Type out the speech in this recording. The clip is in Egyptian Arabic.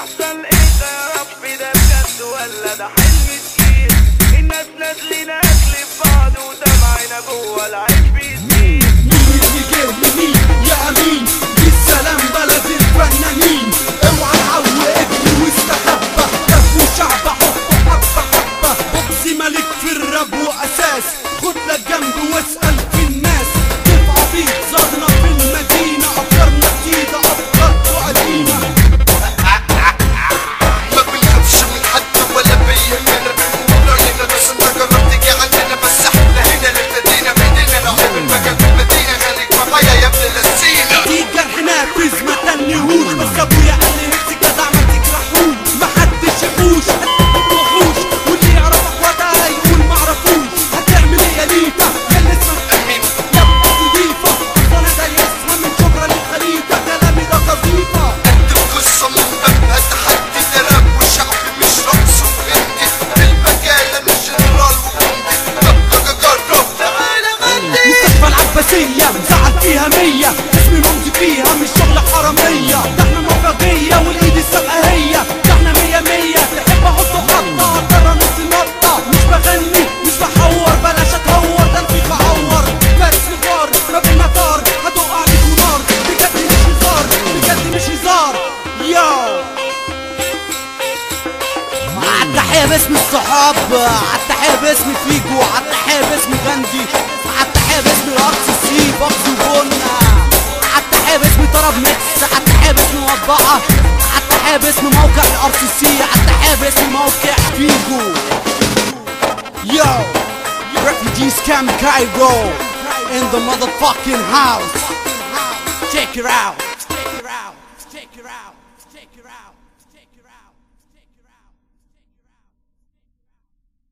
يحصل انت يا رب ده بجد ولا ده حلم تقيل الناس نازلين اكل في بعض ودمعنا جوه العين بيزيد مين اللي جه لمين يا امين دي السلام بلد الفنانين اوعى تعوق ابني واستخبى كف وشعب حبه حبه حبه بوكسي ملك في الراب واساس خد لك جنب واسال في الناس كيف عبيد زرنا في المدينه افكارنا جديده افكاركوا قديمه ما بنخافش من حد ولا بيهمنا بنقول بس انت جربت تيجي عندنا بس احنا هنا اللي ابتدينا بايدينا نحب المكان في المدينه خليك معايا يا ابن اللذينه في جرح نافذ ما تنهوش بس ابويا قال لي نفسك جدع ما تجرحوش محدش يحوش وحوش واللي يعرفك وقتها يقول معرفوش هتعمل ايه يا ليتا يا اللي اسمك امين يا ابنك نضيفة انا دايسها من شبرا للخليفة كلامي ده قصيفة قد القصه من بابها تحدي ده راب وشعب مش رقص وهندي المجال انا جنرال وجندي طب جرب تعالى غني مستشفى العباسية مزعل فيها مية اسمي ممضي فيها مش شغل حرامية ده احنا المفرغية والايد السابقة هي ده احنا مية مية تحب احط خطة ترى نص نطة مش بغني مش بحور بلاش اتهور ده الفيك بعور فارس نفار ما بينا طار هدق عليك نار بجد مش هزار بجد مش هزار ياو عالتحية باسم الصحاب عالتحية باسم فيجو عالتحية باسم غاندي عالتحية باسم الارس السي بوكس وبنا عالتحية باسم طرب ميكس عالتحية باسم مطبعة عالتحية باسم موقع الارس السي عالتحية باسم موقع فيجو Yo, refugees camp Cairo in the motherfucking house. Check it out. Check it out. Check it out. Check it out. Check it out.